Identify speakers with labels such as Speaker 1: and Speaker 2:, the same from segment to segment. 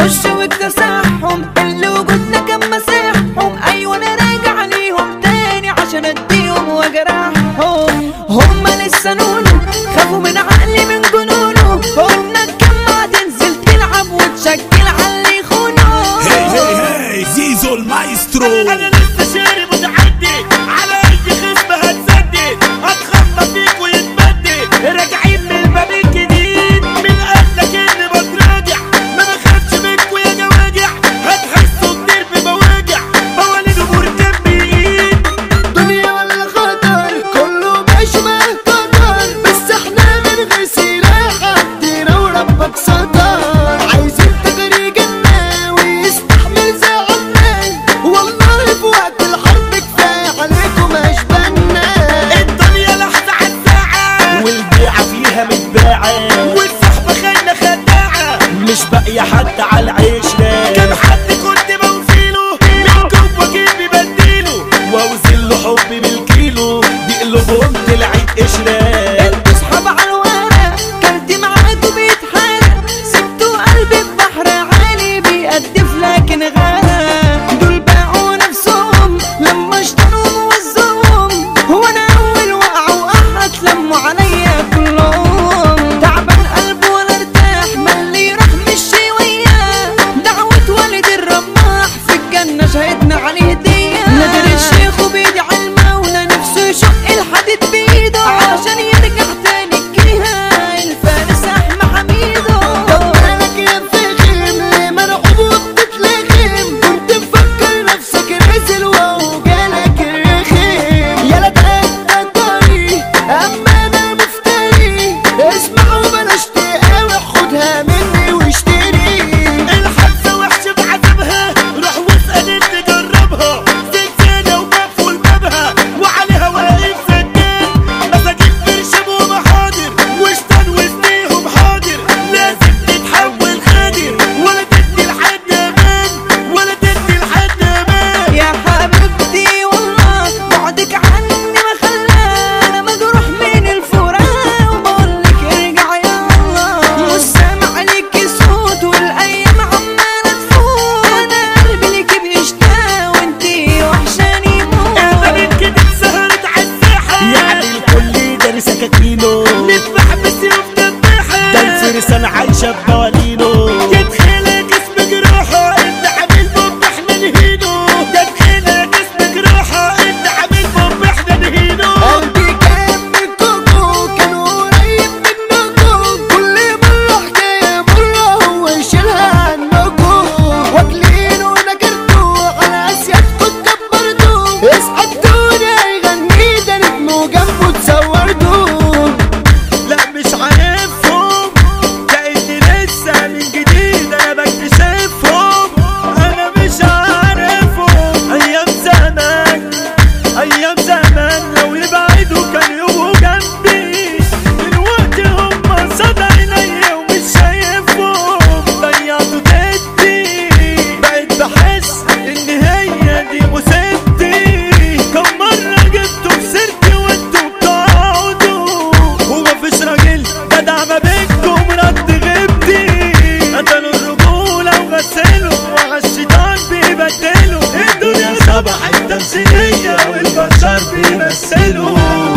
Speaker 1: خش واكتسحهم اللي وجودنا كان مسيحهم ايوه انا راجع ليهم تاني عشان اديهم واجرحهم هما لسه نونو خافوا من عقلي من جنونه قلنا الجامعة تنزل تلعب وتشكل على اللي يخونه
Speaker 2: هي هي هي زيزو المايسترو
Speaker 3: انا لسه شاري متعدي على اي خصم هتسدد هتخطى فيك ويتبدد راجعين من الباب الجديد من قبلك اللي بتراجع ما بخافش منكوا يا جواجع هتحسوا كتير بمواجع مواليد مركب بايد
Speaker 4: دنيا ولا خطر كله ماشي مهتدر بس احنا من غير سلاح عدينا وربك ستار عايزين تجري جنة ويستحمل زعلنا والله في وقت الحرب كفاية عليكم اشبالنا
Speaker 3: الدنيا لحظة عالساعة والبيعة فيها متباعة والصحبة خلنا خداعة مش باقية حد على العشرة كم حد كنت بوفيله من جوه جيبي بديله واوزن له حبي بالكيلو دي قلوبهم طلعت قشرة
Speaker 1: انتوا صحاب على الورق كارتي معاكوا بيتحرق سبتوا قلبي في بحر عالي بيقدف لكن غرق دول باعوا نفسهم لما اشتروا موزهم هو انا اول وقع واحد لموا عليا كلهم تعبان قلبه ولا ارتاح ملي يروح مشي وياه دعوة والد الرماح في الجنة شهدنا عليه هدية نادر الشيخ وبيدعي المولى نفسه يشق الحديد بايده عشان يرجع تاني الجهة الفارس احمى حميدو
Speaker 4: طب مالك يا فخم ليه مرعوب وبتتلخم كنت مفكر نفسك نازل وهو جالك الرخيم يلا ده طريق اما انا مفتري اسمع وبلاش تقاوح خدها مني واشتري
Speaker 3: الحبسة وحشة بعذابها روح واسأل اللي جربها سلسلة ومقفول بابها وعليها واقف سداد مساجين برشم ومحاضر واشتان وسنيهم حاضر لازم تتحول خادر ولا تدي لحد امان ولا تدي لحد امان
Speaker 1: يا حبيبتي والله بعدك عني ما خلانا مجروح من الفراق وبقولك ارجع يا الله مش سامع ليكي صوت والايام عمالة تفوت انا قلبي ليكي بيشتاق وانتي وحشاني موت
Speaker 3: البنت كده سهرت عالساحة يعني الكل داري سكاكينه نذبح بسيوف تذبيحة ده الفرسان عايشة بوالينه يدخل جسم جروحه انت عامل بوب احنا نهينه يدخل جسم جروحه انت عامل بوب احنا نهينه
Speaker 4: قلبي كان منكوكو كان قريب منكو كل مرة حكاية مرة هو يشيلها عنكو واكلين ونكرتو على اسيادكو اتكبرتو اسعدتوني هيغني ده نجم وجنبه اتصورتو
Speaker 3: لا مش عارفهم كأني لسه من جديد انا بكتشفهم انا مش عارفهم ايام زمان ايام زمان لو يبعدوا كان يبقوا جنبي دلوقتي هم صدى عينيا ومش شايفهم ضيعتوا جدي بقيت بحس ان هي دي مصيبتي كم مرة جبتوا بسيرتي وانتوا بتقعدوا ومفيش راجل جدع ما بينكم رد غيبتي قتلوا الرجولة وغسلوا وعالشيطان بيبدلوا الدنيا صبحت تمثيلية والبشر بيمثلوا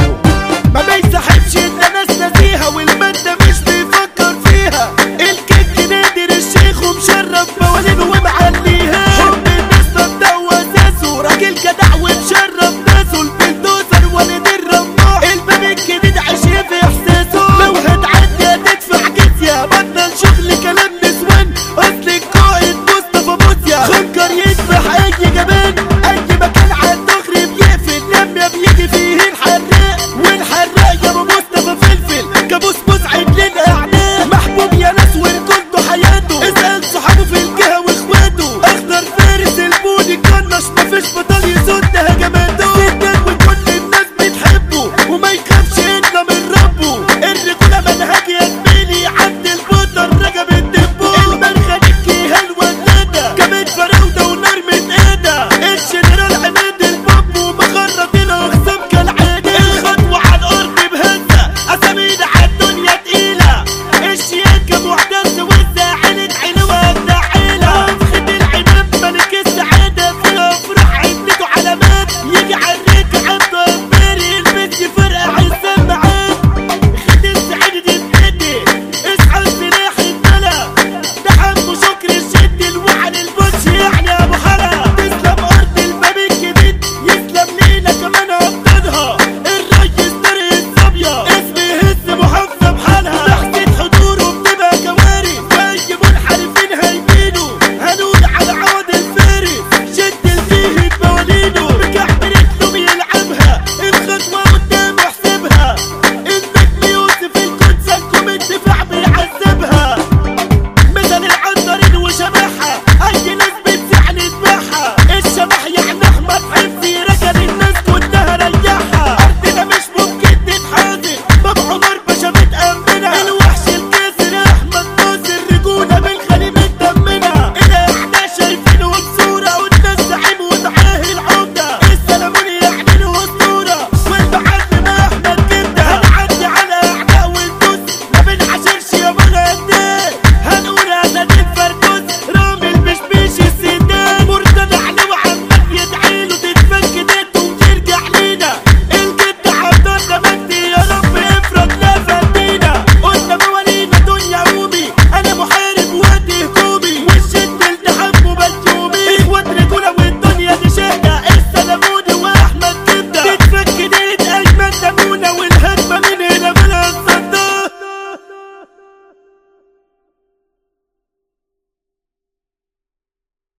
Speaker 3: ما بيسحبش ان ناس ناسيها والمادة مش بيفكر فيها الكيك نادر الشيخ ومشرف مواليد ومعليها حب الناس مبدأ واساسه راجل جدع